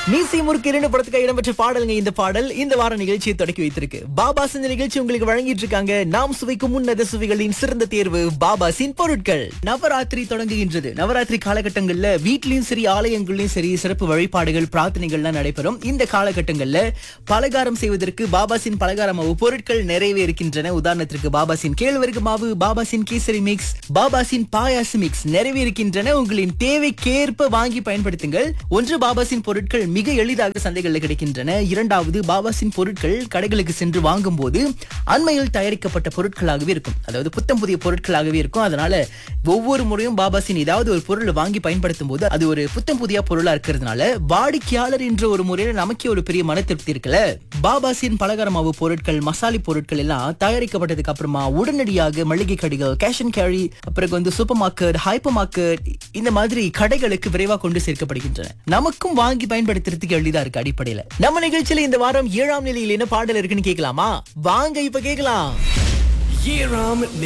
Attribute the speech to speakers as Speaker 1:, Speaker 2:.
Speaker 1: மீசி முறுக்கு இரண்டு படத்துக்கு இடம்பெற்ற பாடலுங்க இந்த பாடல் இந்த வார நிகழ்ச்சியை தொடக்கி வைத்திருக்கு பாபாஸ் இந்த நிகழ்ச்சி உங்களுக்கு வழங்கிட்டு இருக்காங்க நாம் சுவைக்கும் உன்னத சுவைகளின் சிறந்த தேர்வு பாபாசின் பொருட்கள் நவராத்திரி தொடங்குகின்றது நவராத்திரி காலகட்டங்கள்ல வீட்லயும் சரி ஆலயங்கள்லயும் சரி சிறப்பு வழிபாடுகள் பிரார்த்தனைகள்லாம் நடைபெறும் இந்த காலகட்டங்கள்ல பலகாரம் செய்வதற்கு பாபாசின் பலகார மாவு பொருட்கள் நிறையவே இருக்கின்றன உதாரணத்திற்கு பாபாசின் கேழ்வரகு மாவு பாபாசின் கேசரி மிக்ஸ் பாபாசின் பாயாசு மிக்ஸ் நிறைவே இருக்கின்றன உங்களின் தேவைக்கேற்ப வாங்கி பயன்படுத்துங்கள் ஒன்று பாபாசின் பொருட்கள் மிக எளிதாக சந்தைகளில் கிடைக்கின்றன இரண்டாவது பாபாசின் பொருட்கள் கடைகளுக்கு சென்று வாங்கும் போது அண்மையில் தயாரிக்கப்பட்ட பொருட்களாகவே இருக்கும் அதாவது புத்தம் புதிய பொருட்களாகவே இருக்கும் அதனால ஒவ்வொரு முறையும் பாபாசின் ஏதாவது ஒரு பொருளை வாங்கி பயன்படுத்தும் போது அது ஒரு புத்தம் புதிய பொருளா இருக்கிறதுனால வாடிக்கையாளர் என்ற ஒரு முறையில நமக்கே ஒரு பெரிய மன திருப்தி இருக்குல்ல பாபாசின் பலகார மாவு பொருட்கள் மசாலி பொருட்கள் எல்லாம் தயாரிக்கப்பட்டதுக்கு அப்புறமா உடனடியாக மளிகை கடைகள் கேஷ் அண்ட் கேரி அப்புறம் வந்து சூப்பர் மார்க்கெட் ஹைப்பர் மார்க்கெட் இந்த மாதிரி கடைகளுக்கு விரைவாக கொண்டு சேர்க்கப்படுகின்றன நமக்கும் வாங்கி பயன்படுத்துறதுக்கு எளிதா இருக்கு அடிப்படையில நம்ம நிகழ்ச்சியில இந்த வாரம் ஏழாம் நிலையில் என்ன பாடல் இருக்குன்னு கேட்கலாமா வாங்க இப்ப கேட்கலாம்
Speaker 2: ஏழாம்